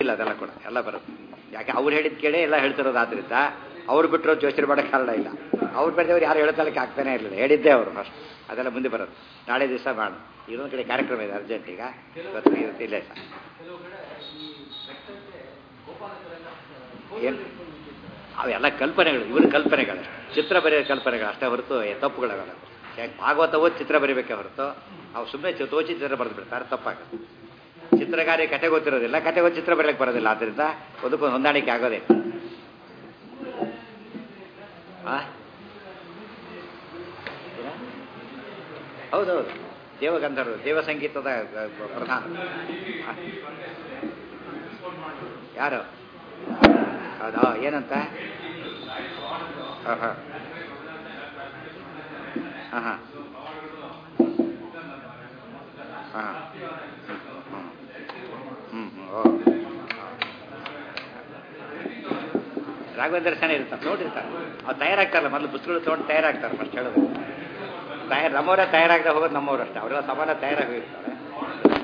ಇಲ್ಲ ಅದೆಲ್ಲ ಕೂಡ ಎಲ್ಲ ಬರುತ್ತೆ ಯಾಕೆ ಅವ್ರು ಹೇಳಿದ ಕೇಳಿ ಎಲ್ಲ ಹೇಳ್ತಿರೋದು ಆದ್ರಿಂದ ಅವ್ರು ಬಿಟ್ಟರು ಯೋಚನೆ ಮಾಡೋಕ್ಕೆ ಕಾರಣ ಇಲ್ಲ ಅವ್ರು ಬೆಳೆದವ್ರು ಯಾರು ಹೇಳ್ತಾಳಕ್ಕೆ ಆಗ್ತಾನೆ ಇರಲಿಲ್ಲ ಹೇಳಿದ್ದೆ ಅವರು ಫಸ್ಟ್ ಅದೆಲ್ಲ ಮುಂದೆ ಬರುತ್ತೆ ನಾಳೆ ದಿವಸ ಮಾಡು ಇನ್ನೊಂದು ಕಡೆ ಕಾರ್ಯಕ್ರಮ ಇದೆ ಅರ್ಜೆಂಟ್ ಈಗ ಇವತ್ತು ಇವತ್ತು ಇಲ್ಲ ಸರ್ ಏನು ಅವೆಲ್ಲ ಕಲ್ಪನೆಗಳು ಇವ್ರ ಕಲ್ಪನೆಗಳು ಚಿತ್ರ ಬರೆಯೋ ಕಲ್ಪನೆಗಳು ಅಷ್ಟೇ ಹೊರತು ಏ ತಪ್ಪುಗಳವೆಲ್ಲ ಯಾಕೆ ಭಾಗವತ ಓದಿ ಚಿತ್ರ ಬರೀಬೇಕೆ ಹೊರತು ಅವು ಸುಮ್ಮನೆ ತೋಚಿ ಚಿತ್ರ ಬರೆದು ಬಿಡ್ತಾರೆ ತಪ್ಪಾಗುತ್ತೆ ಚಿತ್ರಗಾರಿ ಕತೆ ಗೊತ್ತಿರೋದಿಲ್ಲ ಕತೆ ಗೊತ್ತು ಚಿತ್ರ ಬರೆಯಕ್ಕೆ ಬರೋದಿಲ್ಲ ಆದ್ದರಿಂದ ಅದಕ್ಕೊಂದು ಹೊಂದಾಣಿಕೆ ಆಗೋದೇ ಆ? ಏನ? ಹೌದೌದು ದೇವಗಂಧರ್ವ ದೇವ ಸಂಗೀತದ ಗ- ಗ- ಪ್ರಧಾನ ಆ? ಯಾರು ಹೌದಾ ಏನಂತ ಹಾಂ ಹಾಂ ಹಾಂ ಹಾಂ ಹಾಂ ಹ್ಞೂ ಹ್ಞೂ ಓ ರಾಘವೇಂದ್ರ ಚೆನ್ನಾಗಿ ಇರ್ತಾರೆ ನೋಡಿರ್ತಾರೆ ಅವ್ರು ತಯಾರಾಗ್ತಾರಲ್ಲ ಮೊದಲು ಪುಸ್ತಕಗಳು ತೊಗೊಂಡು ತಯಾರಾಗ್ತಾರೆ ಫಸ್ಟ್ ಹೇಳೋದು ತಯಾರು ನಮ್ಮವರೇ ತಯಾರಾಗದೆ ಹೋಗೋದು ನಮ್ಮವ್ರು ಅಷ್ಟೇ ಅವರೆಲ್ಲ ಸಮಾನ ತಯಾರಾಗಿ ಹೋಗಿರ್ತಾರೆ